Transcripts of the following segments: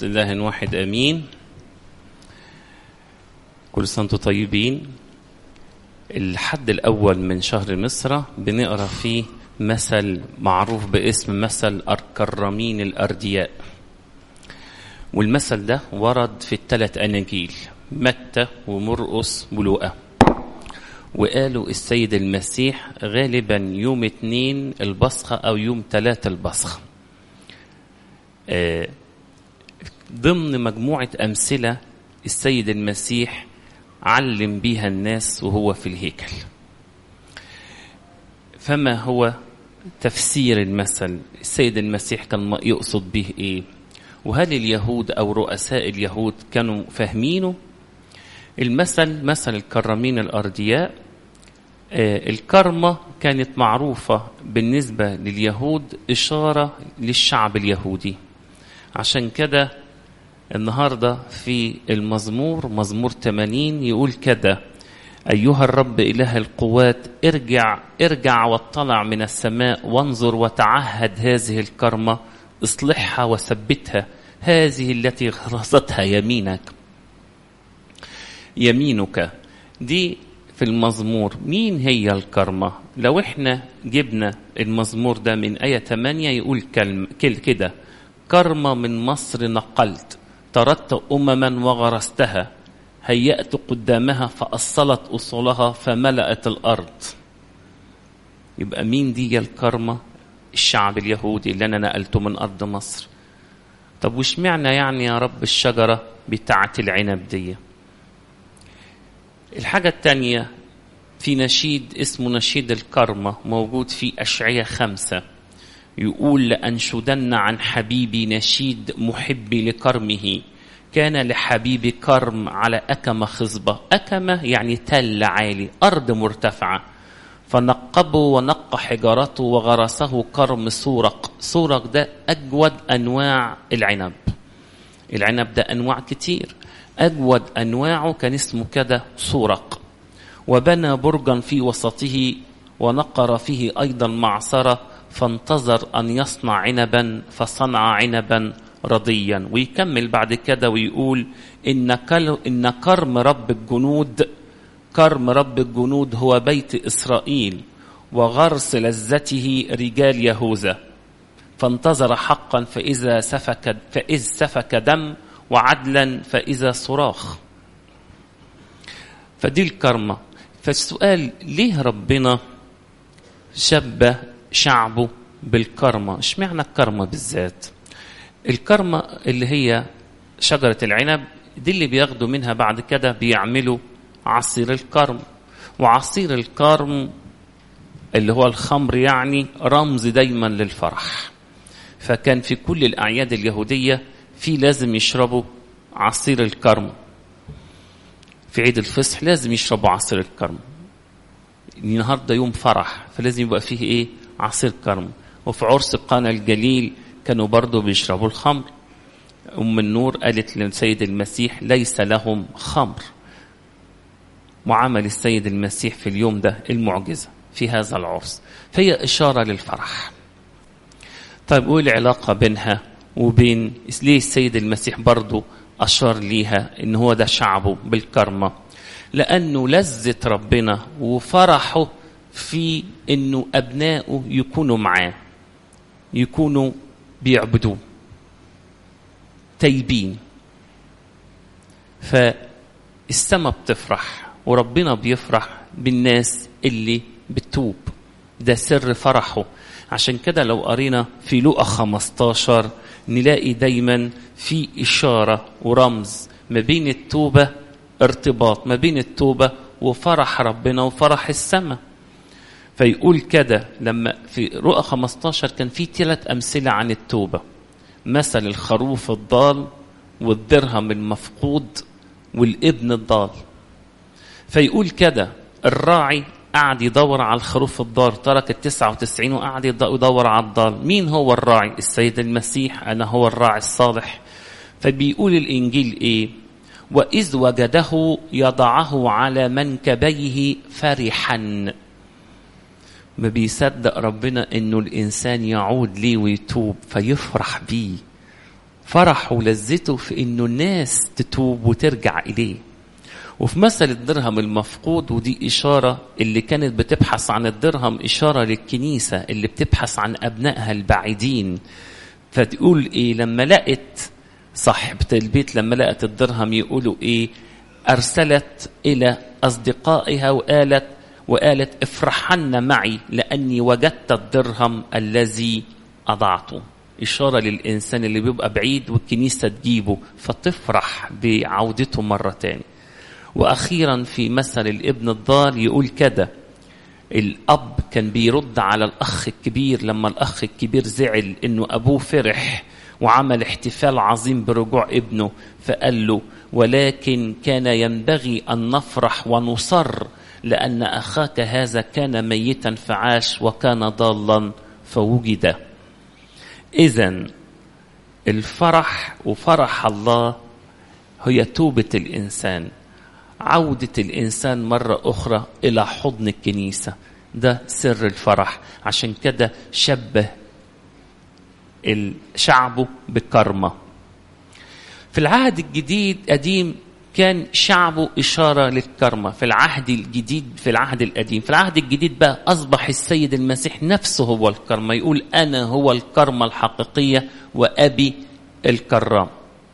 القدوس لله واحد امين كل سنه وانتم طيبين الحد الاول من شهر مصر بنقرا فيه مثل معروف باسم مثل الكرامين الاردياء والمثل ده ورد في الثلاث اناجيل متى ومرقس ولوقا وقالوا السيد المسيح غالبا يوم اتنين البصخة أو يوم تلاتة البصخة آه ضمن مجموعة أمثلة السيد المسيح علم بيها الناس وهو في الهيكل فما هو تفسير المثل السيد المسيح كان يقصد به ايه وهل اليهود او رؤساء اليهود كانوا فاهمينه المثل مثل الكرامين الأردياء آه الكرمة كانت معروفة بالنسبة لليهود إشارة للشعب اليهودي عشان كده النهاردة في المزمور مزمور 80 يقول كده أيها الرب إله القوات ارجع ارجع واطلع من السماء وانظر وتعهد هذه الكرمة اصلحها وثبتها هذه التي غرستها يمينك يمينك دي في المزمور مين هي الكرمة لو احنا جبنا المزمور ده من آية 8 يقول كلمة كده كرمة من مصر نقلت طردت أمما وغرستها هيأت قدامها فأصلت أصولها فملأت الأرض يبقى مين دي الكرمة الشعب اليهودي اللي أنا نقلته من أرض مصر طب وش معنى يعني يا رب الشجرة بتاعة العنب دي الحاجة الثانية في نشيد اسمه نشيد الكرمة موجود في أشعية خمسة يقول لأنشدن عن حبيبي نشيد محبي لكرمه كان لحبيبي كرم على أكمة خصبة أكمة يعني تل عالي أرض مرتفعة فنقبه ونق حجارته وغرسه كرم سورق سورق ده أجود أنواع العنب العنب ده أنواع كتير أجود أنواعه كان اسمه كده سورق وبنى برجا في وسطه ونقر فيه أيضا معصرة فانتظر أن يصنع عنبا فصنع عنبا رضيا ويكمل بعد كده ويقول إن, إن كرم رب الجنود كرم رب الجنود هو بيت إسرائيل وغرس لذته رجال يهوذا فانتظر حقا فإذا سفك فإذ سفك دم وعدلا فإذا صراخ فدي الكرمة فالسؤال ليه ربنا شبه شعبه بالكرمة اشمعنى الكرمة بالذات الكرمة اللي هي شجرة العنب دي اللي بياخدوا منها بعد كده بيعملوا عصير الكرم وعصير الكرم اللي هو الخمر يعني رمز دايما للفرح فكان في كل الأعياد اليهودية في لازم يشربوا عصير الكرم في عيد الفصح لازم يشربوا عصير الكرم النهارده يوم فرح فلازم يبقى فيه ايه عصير كرم وفي عرس قانا الجليل كانوا برضو بيشربوا الخمر ام النور قالت للسيد المسيح ليس لهم خمر وعمل السيد المسيح في اليوم ده المعجزه في هذا العرس فهي اشاره للفرح طيب وايه العلاقه بينها وبين ليه السيد المسيح برضه أشار ليها إن هو ده شعبه بالكرمة لأنه لذة ربنا وفرحه في إنه أبنائه يكونوا معاه يكونوا بيعبدوه تايبين فالسماء بتفرح وربنا بيفرح بالناس اللي بتتوب ده سر فرحه عشان كده لو قرينا في لوقا 15 نلاقي دايما في إشارة ورمز ما بين التوبة ارتباط ما بين التوبة وفرح ربنا وفرح السماء فيقول كده لما في رؤى 15 كان في ثلاث أمثلة عن التوبة مثل الخروف الضال والدرهم المفقود والابن الضال فيقول كده الراعي قعد يدور على الخروف الضال ترك التسعة وتسعين وقعد يدور على الضال مين هو الراعي السيد المسيح أنا هو الراعي الصالح فبيقول الإنجيل إيه وإذ وجده يضعه على منكبيه فرحا ما بيصدق ربنا انه الانسان يعود ليه ويتوب فيفرح بيه فرحه ولذته في انه الناس تتوب وترجع اليه وفي مثل الدرهم المفقود ودي إشارة اللي كانت بتبحث عن الدرهم إشارة للكنيسة اللي بتبحث عن أبنائها البعيدين فتقول إيه لما لقت صاحبة البيت لما لقت الدرهم يقولوا إيه أرسلت إلى أصدقائها وقالت وقالت افرحن معي لأني وجدت الدرهم الذي أضعته إشارة للإنسان اللي بيبقى بعيد والكنيسة تجيبه فتفرح بعودته مرة تاني واخيرا في مثل الابن الضال يقول كده الاب كان بيرد على الاخ الكبير لما الاخ الكبير زعل انه ابوه فرح وعمل احتفال عظيم برجوع ابنه فقال له ولكن كان ينبغي ان نفرح ونصر لان اخاك هذا كان ميتا فعاش وكان ضالا فوجد اذا الفرح وفرح الله هي توبه الانسان عودة الإنسان مرة أخرى إلى حضن الكنيسة ده سر الفرح عشان كده شبه شعبه بكرمة في العهد الجديد قديم كان شعبه إشارة للكرمة في العهد الجديد في العهد القديم في العهد الجديد بقى أصبح السيد المسيح نفسه هو الكرمة يقول أنا هو الكرمة الحقيقية وأبي الكرام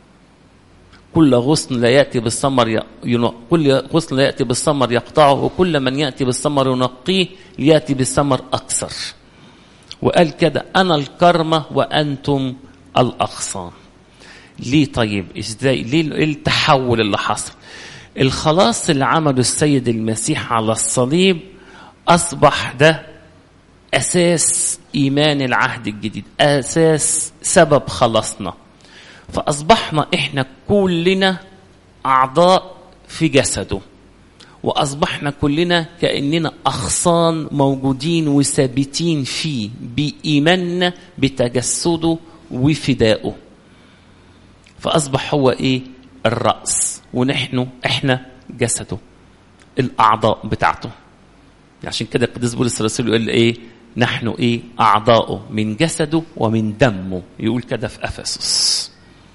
كل غصن لا يأتي بالثمر ين... كل غصن لا يأتي بالثمر يقطعه وكل من يأتي بالثمر ينقيه ليأتي بالثمر أكثر وقال كده أنا الكرمة وأنتم الأغصان ليه طيب ازاي ليه التحول اللي حصل الخلاص اللي عمله السيد المسيح على الصليب أصبح ده أساس إيمان العهد الجديد أساس سبب خلاصنا فأصبحنا إحنا كلنا أعضاء في جسده وأصبحنا كلنا كأننا أغصان موجودين وثابتين فيه بإيماننا بتجسده وفدائه فأصبح هو إيه الرأس ونحن إحنا جسده الأعضاء بتاعته عشان كده القديس بولس الرسول يقول إيه نحن إيه أعضاؤه من جسده ومن دمه يقول كده في أفسس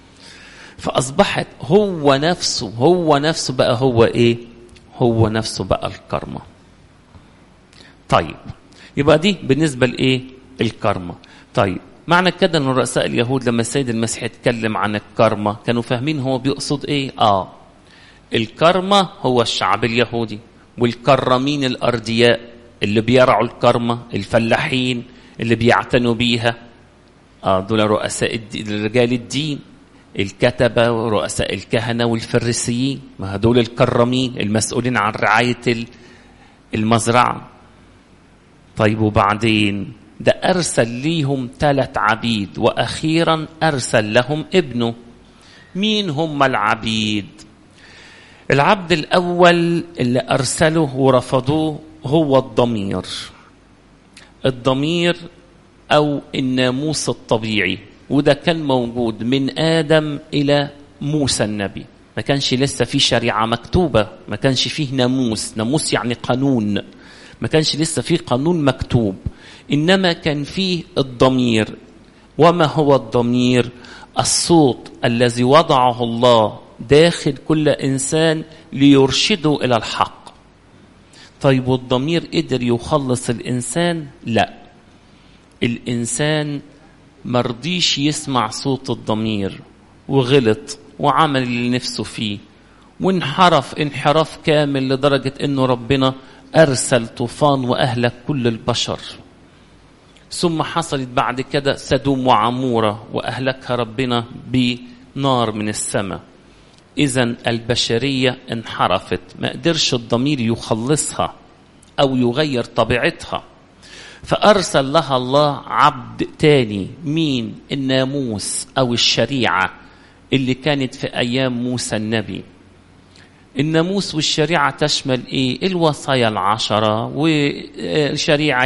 فأصبحت هو نفسه هو نفسه بقى هو إيه هو نفسه بقى الكرمة طيب يبقى دي بالنسبة لإيه الكرمة طيب معنى كده ان رؤساء اليهود لما السيد المسيح اتكلم عن الكرمة كانوا فاهمين هو بيقصد ايه اه الكرمة هو الشعب اليهودي والكرمين الأردياء اللي بيرعوا الكرمة الفلاحين اللي بيعتنوا بيها آه دول رؤساء الدين رجال الدين الكتبة ورؤساء الكهنة والفريسيين ما هدول الكرمين المسؤولين عن رعاية المزرعة طيب وبعدين ده أرسل ليهم ثلاث عبيد وأخيرا أرسل لهم ابنه مين هم العبيد العبد الأول اللي أرسله ورفضوه هو الضمير الضمير أو الناموس الطبيعي وده كان موجود من آدم إلى موسى النبي ما كانش لسه في شريعة مكتوبة ما كانش فيه ناموس ناموس يعني قانون ما كانش لسه فيه قانون مكتوب إنما كان فيه الضمير وما هو الضمير الصوت الذي وضعه الله داخل كل إنسان ليرشده إلى الحق طيب والضمير قدر يخلص الإنسان لا الإنسان مرضيش يسمع صوت الضمير وغلط وعمل اللي نفسه فيه وانحرف انحراف كامل لدرجة انه ربنا ارسل طوفان واهلك كل البشر ثم حصلت بعد كده سدوم وعمورة واهلكها ربنا بنار من السماء اذا البشرية انحرفت ما قدرش الضمير يخلصها او يغير طبيعتها فأرسل لها الله عبد تاني مين الناموس أو الشريعة اللي كانت في أيام موسى النبي الناموس والشريعة تشمل إيه الوصايا العشرة وشريعة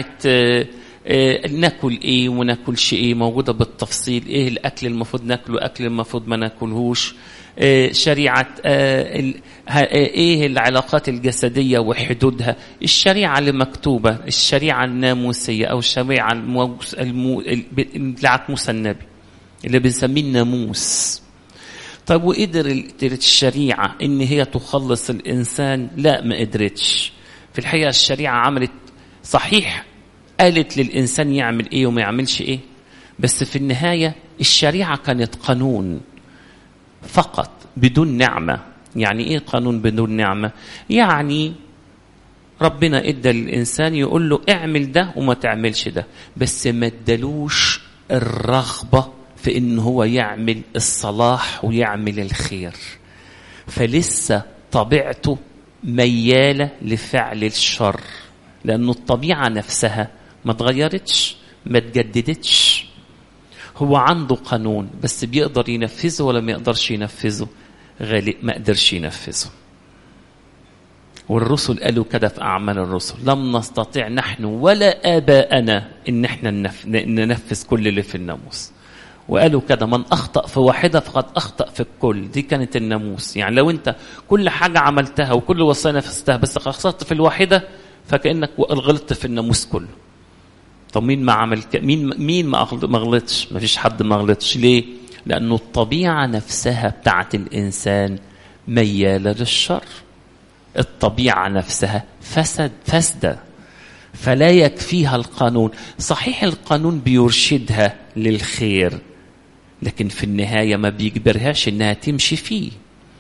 ناكل ايه وناكلش ايه موجوده بالتفصيل ايه الاكل المفروض ناكله اكل المفروض ما ناكلهوش شريعة ايه العلاقات الجسدية وحدودها الشريعة اللي مكتوبة الشريعة الناموسية او الشريعة بتاعت موسى النبي اللي بنسميه الناموس طب وقدر قدرت الشريعة إن هي تخلص الإنسان لا ما قدرتش في الحقيقة الشريعة عملت صحيح قالت للإنسان يعمل إيه وما يعملش إيه بس في النهاية الشريعة كانت قانون فقط بدون نعمة يعني إيه قانون بدون نعمة يعني ربنا ادى للإنسان يقول له اعمل ده وما تعملش ده بس ما ادالوش الرغبة في إن هو يعمل الصلاح ويعمل الخير فلسه طبيعته ميالة لفعل الشر لأنه الطبيعة نفسها ما تغيرتش ما تجددتش هو عنده قانون بس بيقدر ينفذه ولا ما يقدرش ينفذه غالي ما قدرش ينفذه والرسل قالوا كده في أعمال الرسل لم نستطيع نحن ولا آباءنا إن احنا ننفذ كل اللي في الناموس وقالوا كده من أخطأ في واحدة فقد أخطأ في الكل دي كانت الناموس يعني لو أنت كل حاجة عملتها وكل وصية نفذتها بس خسرت في الواحدة فكأنك غلطت في الناموس كله طب مين ما عمل ك... مين مين ما ما غلطش ما فيش حد ما غلطش ليه لانه الطبيعه نفسها بتاعت الانسان مياله للشر الطبيعه نفسها فسد فسده فلا يكفيها القانون صحيح القانون بيرشدها للخير لكن في النهايه ما بيجبرهاش انها تمشي فيه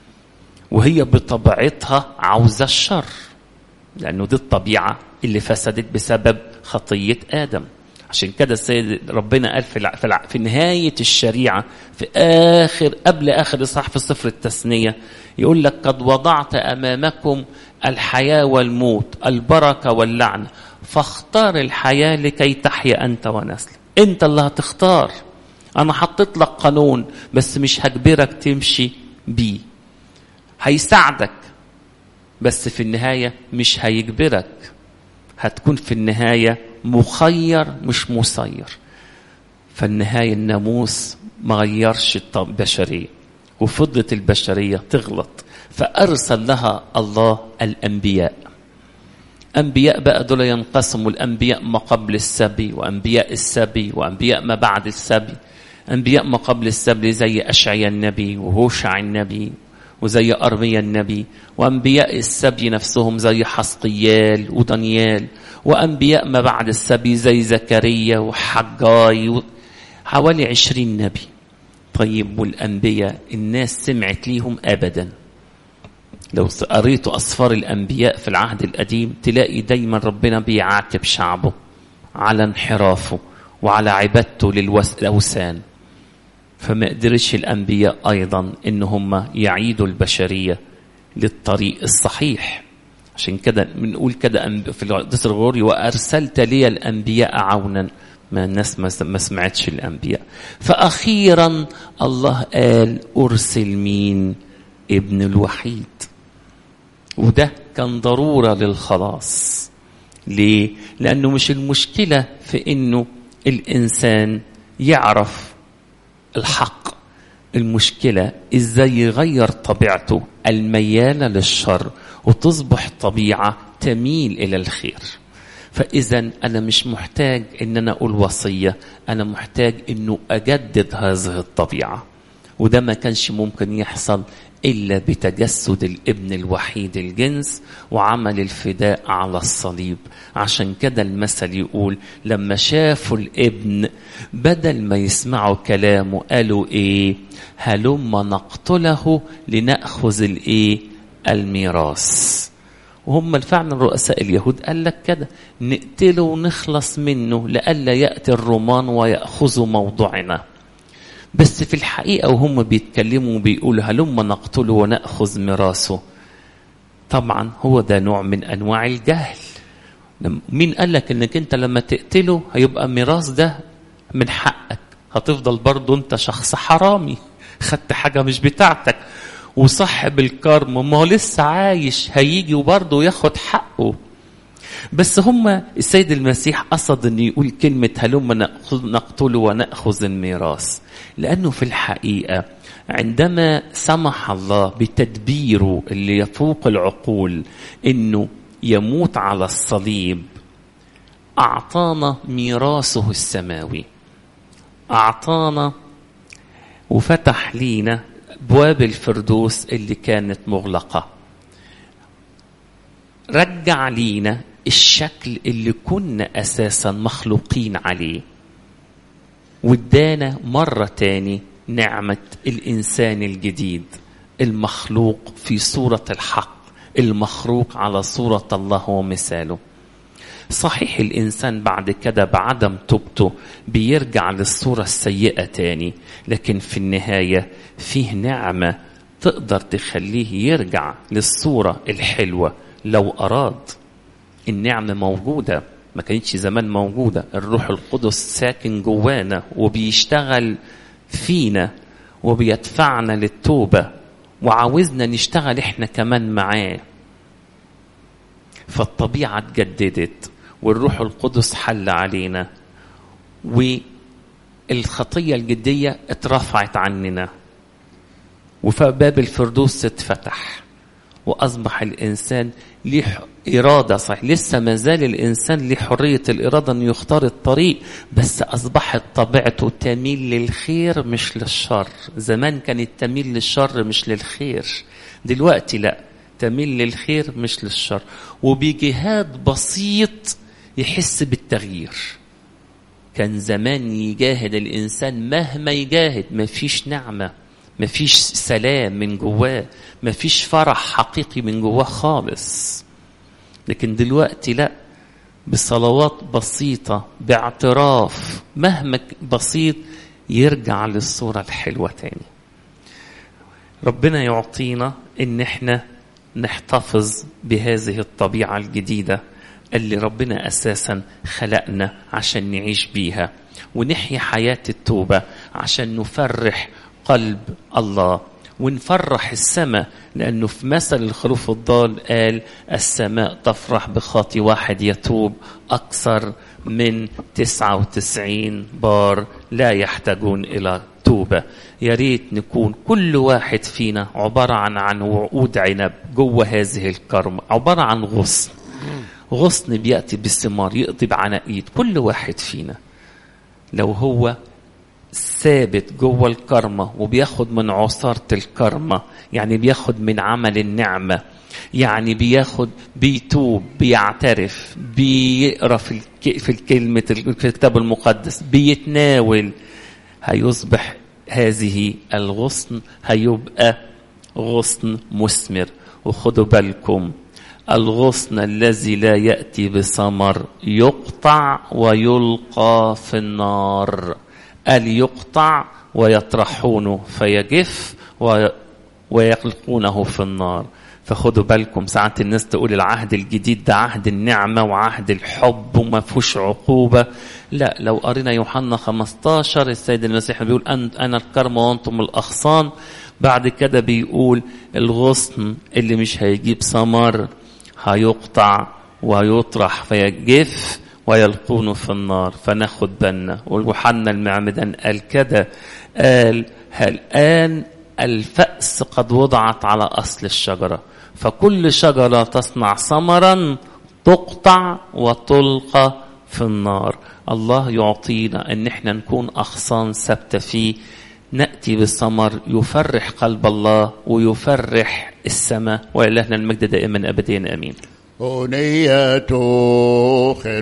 وهي بطبيعتها عاوزه الشر لانه دي الطبيعه اللي فسدت بسبب خطيه ادم عشان كده السيد ربنا قال في, في, في نهايه الشريعه في اخر قبل اخر اصحاح في سفر التثنيه يقول لك قد وضعت امامكم الحياه والموت البركه واللعنه فاختار الحياه لكي تحيا انت ونسلك انت اللي هتختار انا حطيت لك قانون بس مش هجبرك تمشي بيه هيساعدك بس في النهاية مش هيجبرك هتكون في النهاية مخير مش مسير فالنهاية الناموس ما غيرش البشرية وفضلت البشرية تغلط فأرسل لها الله الأنبياء أنبياء بقى دول ينقسموا الأنبياء ما قبل السبي وأنبياء السبي وأنبياء ما بعد السبي أنبياء ما قبل السبي زي أشعيا النبي وهوشع النبي وزي أرميا النبي وأنبياء السبي نفسهم زي حسقيال ودانيال وأنبياء ما بعد السبي زي زكريا وحجاي و... حوالي عشرين نبي طيب والأنبياء الناس سمعت ليهم أبدا لو قريتوا أسفار الأنبياء في العهد القديم تلاقي دايما ربنا بيعاتب شعبه على انحرافه وعلى عبادته للأوثان فما قدرش الأنبياء أيضا إن هم يعيدوا البشرية للطريق الصحيح عشان كده بنقول كده في القدس الغوري وأرسلت لي الأنبياء عونا ما الناس ما سمعتش الأنبياء فأخيرا الله قال أرسل مين ابن الوحيد وده كان ضرورة للخلاص ليه؟ لأنه مش المشكلة في إنه الإنسان يعرف الحق المشكلة ازاي يغير طبيعته الميالة للشر وتصبح طبيعة تميل إلى الخير فإذا أنا مش محتاج إن أنا أقول وصية أنا محتاج إنه أجدد هذه الطبيعة وده ما كانش ممكن يحصل إلا بتجسد الابن الوحيد الجنس وعمل الفداء على الصليب عشان كده المثل يقول لما شافوا الابن بدل ما يسمعوا كلامه قالوا إيه هلم نقتله لنأخذ الإيه الميراث وهم فعلا رؤساء اليهود قال لك كده نقتله ونخلص منه لئلا يأتي الرومان ويأخذوا موضوعنا بس في الحقيقة وهم بيتكلموا وبيقولوا هلم نقتله ونأخذ ميراثه طبعا هو ده نوع من أنواع الجهل مين قال لك انك انت لما تقتله هيبقى ميراث ده من حقك هتفضل برضه انت شخص حرامي خدت حاجة مش بتاعتك وصاحب الكرم ما هو لسه عايش هيجي وبرضه ياخد حقه بس هم السيد المسيح قصد ان يقول كلمة هلم نقتله ونأخذ الميراث لأنه في الحقيقة عندما سمح الله بتدبيره اللي يفوق العقول انه يموت على الصليب اعطانا ميراثه السماوي اعطانا وفتح لينا ابواب الفردوس اللي كانت مغلقه رجع لينا الشكل اللي كنا اساسا مخلوقين عليه وادانا مره تاني نعمه الانسان الجديد المخلوق في صوره الحق المخلوق على صوره الله ومثاله صحيح الإنسان بعد كده بعدم توبته بيرجع للصورة السيئة تاني لكن في النهاية فيه نعمة تقدر تخليه يرجع للصورة الحلوة لو أراد النعمة موجودة ما كانتش زمان موجودة الروح القدس ساكن جوانا وبيشتغل فينا وبيدفعنا للتوبة وعاوزنا نشتغل احنا كمان معاه فالطبيعة اتجددت والروح القدس حل علينا والخطية الجدية اترفعت عننا وباب الفردوس اتفتح وأصبح الإنسان ليه إرادة صحيح لسه ما زال الإنسان ليه حرية الإرادة أن يختار الطريق بس أصبحت طبيعته تميل للخير مش للشر زمان كانت تميل للشر مش للخير دلوقتي لا تميل للخير مش للشر وبجهاد بسيط يحس بالتغيير كان زمان يجاهد الإنسان مهما يجاهد مفيش نعمة مفيش سلام من جواه مفيش فرح حقيقي من جواه خالص لكن دلوقتي لا بصلوات بسيطة باعتراف مهما بسيط يرجع للصورة الحلوة تاني ربنا يعطينا ان احنا نحتفظ بهذه الطبيعة الجديدة اللي ربنا أساسا خلقنا عشان نعيش بيها ونحيا حياة التوبة عشان نفرح قلب الله ونفرح السماء لأنه في مثل الخروف الضال قال السماء تفرح بخاطي واحد يتوب أكثر من 99 بار لا يحتاجون إلى توبة يا ريت نكون كل واحد فينا عبارة عن عن وعود عنب جوه هذه الكرم عبارة عن غصن غصن بيأتي بالثمار يقضي بعناقيد كل واحد فينا لو هو ثابت جوه الكرمة وبياخد من عصارة الكرمة يعني بياخد من عمل النعمة يعني بياخد بيتوب بيعترف بيقرا في الك... في الكلمة في الكتاب المقدس بيتناول هيصبح هذه الغصن هيبقى غصن مثمر وخدوا بالكم الغصن الذي لا يأتي بثمر يقطع ويلقى في النار قال يقطع ويطرحونه فيجف ويلقونه في النار فخدوا بالكم ساعات الناس تقول العهد الجديد ده عهد النعمة وعهد الحب وما فيهوش عقوبة لا لو قرينا يوحنا 15 السيد المسيح بيقول أنا الكرم وأنتم الأغصان بعد كده بيقول الغصن اللي مش هيجيب ثمر هيقطع ويطرح فيجف ويلقونه في النار فناخد بالنا ويوحنا المعمدان قال كده قال الآن الفأس قد وضعت على أصل الشجرة فكل شجرة تصنع ثمرا تقطع وتلقى في النار الله يعطينا ان احنا نكون اغصان ثابته فيه ناتي بالثمر يفرح قلب الله ويفرح السماء والهنا المجد دائما ابديا امين أنية